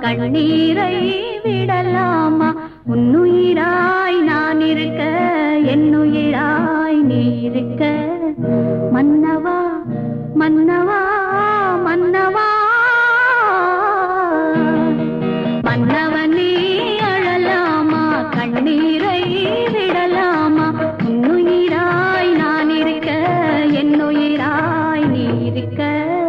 கண்ணீரை விடலாமா உன்னுயிராய் நான் இருக்க என்னுயிராய் நீ இருக்க மன்னவா மன்னவா மன்னவா மன்னவனே அழலாமா கண்ணீரை விடலாமா உன்னுயிராய் நான் இருக்க என்னுயிராய் நீ இருக்க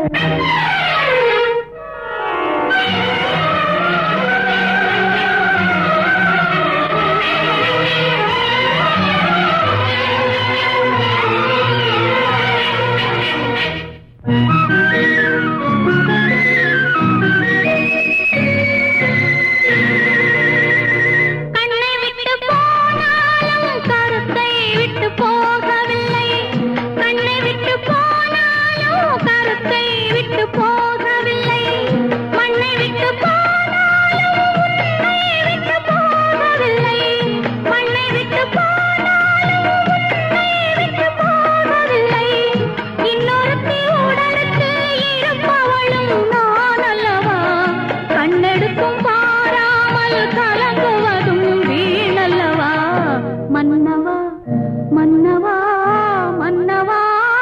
கண்ணை விட்டு போனாலும் கருத்தை விட்டு போகவில்லை கண்ணை விட்டு போனாலும் கருத்தை விட்டு போகவில்லை மண்ணை விட்டு போனாலும் உன்னை விட்டு போகவில்லை மண்ணை விட்டு போனாலும் உன்னை விட்டு போகவில்லை இன்னொருத்தி உடலுக்கு இருப்பவளும் நான் அல்லவா கண்ணெடுக்கும் பாராமல் கலங்குவதும் வீணல்லவா மன்னவா மன்னவா மன்னவா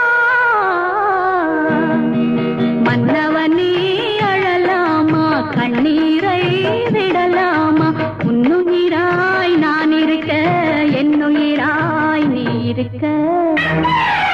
மன்னவனே அழலாமா கண்ணீரை விடலாமா உன்னுயிராய் நான் இருக்க என்னுயிராய் நீ இருக்க